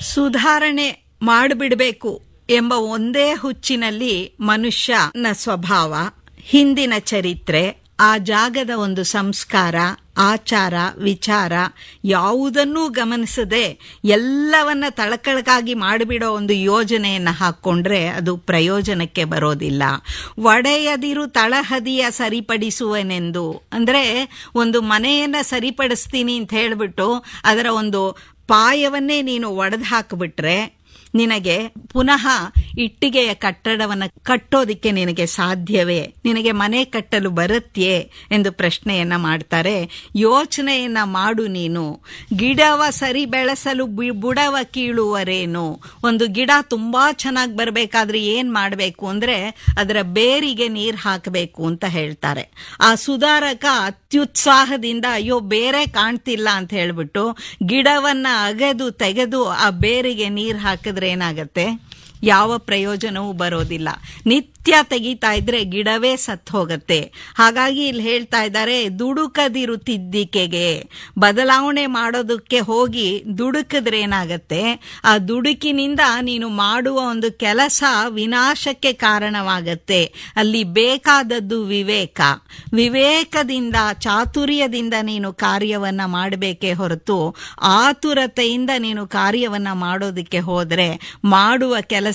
ಸುಧಾರಣೆ ಮಾಡಿಬಿಡಬೇಕು ಎಂಬ ಒಂದೇ ಹುಚ್ಚಿನಲ್ಲಿ ಮನುಷ್ಯನ ಸ್ವಭಾವ ಹಿಂದಿನ ಚರಿತ್ರೆ ಆ ಜಾಗದ ಒಂದು ಸಂಸ್ಕಾರ ಆಚಾರ ವಿಚಾರ ಯಾವುದನ್ನೂ ಗಮನಿಸದೆ ಎಲ್ಲವನ್ನ ತಳಕಳಗಾಗಿ ಮಾಡಿಬಿಡೋ ಒಂದು ಯೋಜನೆಯನ್ನು ಹಾಕ್ಕೊಂಡ್ರೆ ಅದು ಪ್ರಯೋಜನಕ್ಕೆ ಬರೋದಿಲ್ಲ ಒಡೆಯದಿರು ತಳಹದಿಯ ಸರಿಪಡಿಸುವನೆಂದು ಅಂದ್ರೆ ಒಂದು ಮನೆಯನ್ನ ಸರಿಪಡಿಸ್ತೀನಿ ಅಂತ ಹೇಳ್ಬಿಟ್ಟು ಅದರ ಒಂದು ಪಾಯವನ್ನೇ ನೀನು ಒಡೆದು ಹಾಕಿಬಿಟ್ರೆ ನಿನಗೆ ಪುನಃ ಇಟ್ಟಿಗೆಯ ಕಟ್ಟಡವನ್ನು ಕಟ್ಟೋದಿಕ್ಕೆ ನಿನಗೆ ಸಾಧ್ಯವೇ ನಿನಗೆ ಮನೆ ಕಟ್ಟಲು ಬರುತ್ತೇ ಎಂದು ಪ್ರಶ್ನೆಯನ್ನ ಮಾಡ್ತಾರೆ ಯೋಚನೆಯನ್ನ ಮಾಡು ನೀನು ಗಿಡವ ಸರಿ ಬೆಳೆಸಲು ಬಿ- ಬುಡವ ಕೀಳುವರೇನು ಒಂದು ಗಿಡ ತುಂಬಾ ಚೆನ್ನಾಗಿ ಬರಬೇಕಾದ್ರೆ ಏನ್ ಮಾಡಬೇಕು ಅಂದ್ರೆ ಅದರ ಬೇರಿಗೆ ನೀರು ಹಾಕಬೇಕು ಅಂತ ಹೇಳ್ತಾರೆ ಆ ಸುಧಾರಕ ಅತ್ಯುತ್ಸಾಹದಿಂದ ಅಯ್ಯೋ ಬೇರೆ ಕಾಣ್ತಿಲ್ಲ ಅಂತ ಹೇಳ್ಬಿಟ್ಟು ಗಿಡವನ್ನ ಅಗೆದು ತೆಗೆದು ಆ ಬೇರಿಗೆ ನೀರು ಹಾಕಿದ್ರೆ ಏನಾಗತ್ತೆ ಯಾವ ಪ್ರಯೋಜನವೂ ಬರೋದಿಲ್ಲ ನಿತ್ಯ ತೆಗಿತಾ ಇದ್ರೆ ಗಿಡವೇ ಸತ್ತು ಹೋಗತ್ತೆ ಹಾಗಾಗಿ ಇಲ್ಲಿ ಹೇಳ್ತಾ ಇದ್ದಾರೆ ದುಡುಕದಿರು ತಿದ್ದಿಕೆಗೆ ಬದಲಾವಣೆ ಮಾಡೋದಕ್ಕೆ ಹೋಗಿ ದುಡುಕಿದ್ರೆ ಏನಾಗತ್ತೆ ಆ ದುಡುಕಿನಿಂದ ನೀನು ಮಾಡುವ ಒಂದು ಕೆಲಸ ವಿನಾಶಕ್ಕೆ ಕಾರಣವಾಗತ್ತೆ ಅಲ್ಲಿ ಬೇಕಾದದ್ದು ವಿವೇಕ ವಿವೇಕದಿಂದ ಚಾತುರ್ಯದಿಂದ ನೀನು ಕಾರ್ಯವನ್ನ ಮಾಡಬೇಕೇ ಹೊರತು ಆತುರತೆಯಿಂದ ನೀನು ಕಾರ್ಯವನ್ನ ಮಾಡೋದಕ್ಕೆ ಹೋದ್ರೆ ಮಾಡುವ ಕೆಲಸ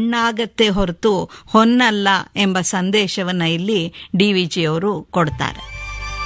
ಮಣ್ಣಾಗತ್ತೆ ಹೊರತು ಹೊನ್ನಲ್ಲ ಎಂಬ ಸಂದೇಶವನ್ನ ಇಲ್ಲಿ ಡಿ ವಿ ಜಿ ಅವರು ಕೊಡ್ತಾರೆ